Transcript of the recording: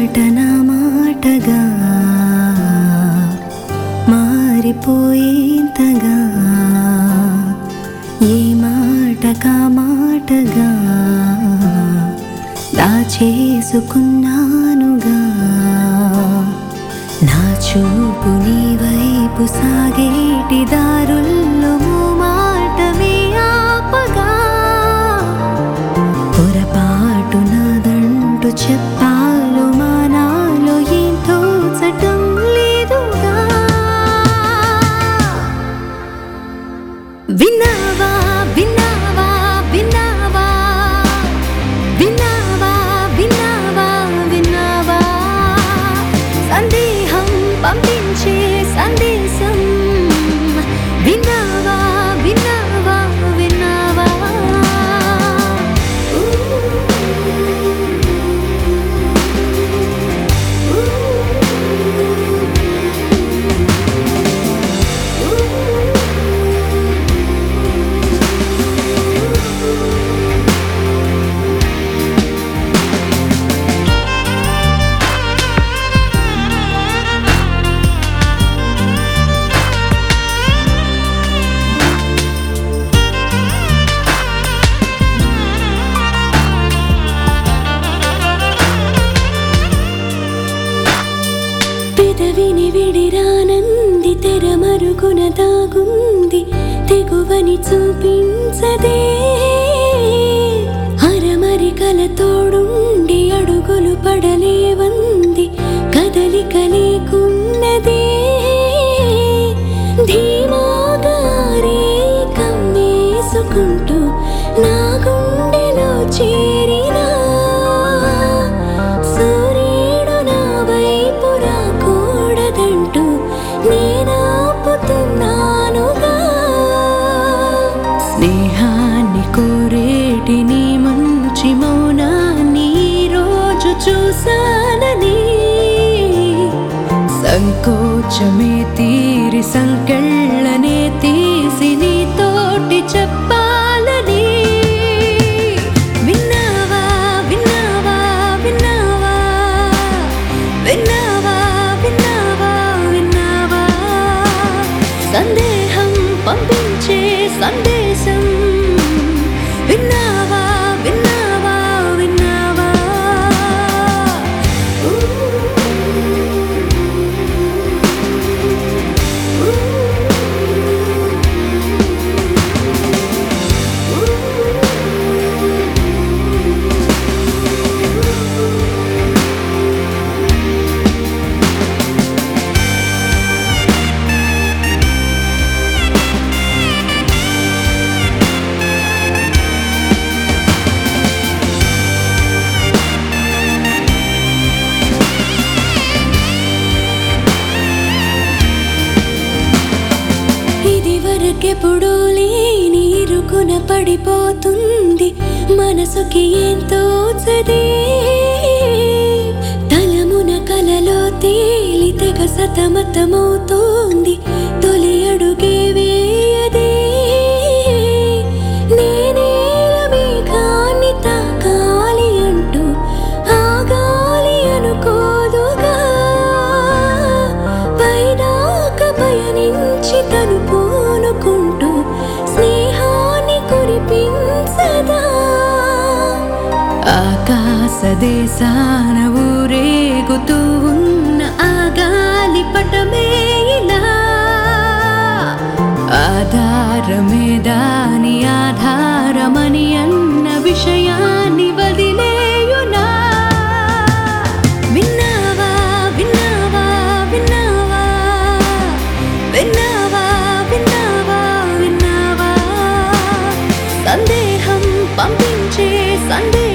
మాట నా మాటగా మారిపోయేంతగా ఏ మాట కా మాటగా దాచేసుకున్నానుగా నా చూపు నీ వైపు సాగేటి దారుల్లో మాటమే ఆపగా పొరపాటు నాదంటూ చెప్పాలో మానాలో ఏం తోచటం లేదుగా విన్నావా విన్నావా విన్నావా విన్నావా విన్నావా విన్నావా సందేహం పంపించే సందేశం విన్నావా విన్నావా విన్నావా పెదవిని విడిరానంది తెర మరుగున దాగుంది తెగువని చూపించదే అరమరికల తోడుండి అడుగులు పడలేవంది కదలిక లేకున్నదే ధీమాగారే కమ్మేసుకుంటూ నా గుండెలో చేరినా సూర్యుడు నా వైపు రాకూడదంటూ నేనాపుతున్నానుగా స్నేహాన్ని కోరేటి నీ మంచి మౌనాన్ని ఈరోజు చూశానని సంకోచమే తీరి సంకెళ్ళనే తీసి నీతోటి చెప్పాలని విన్నావా విన్నావా విన్నావా విన్నావా విన్నావా విన్నావా సందేహం పంపించే సందేశం విన్నావా విన్నావా విన్నావా ఇది వరకెప్పుడు లేని ఇరుకున పడిపోతుంది మనసుకి ఎంతో చదే తలమున కలలో తేలి తెగ సతమతమవుతోంది తొలి అడుగే వేయదే నేనేల మేఘాన్ని తాకాలి అంటూ ఆగాలి అనుకోదుగా పైదాక పయనించి తను పూనుకుంటూ స్నేహాన్ని కురిపించదా ఆకాశ దేశాన ఊరేగుతూ ఉన్న ఆ గాలి పటమే ఇలా ఆధారమే దాని ఆధారమని అన్న విషయాన్ని వదిలేయునా విన్నావా విన్నావా విన్నావా విన్నావా విన్నావా విన్నావా సందేహం పంపించే సందేశం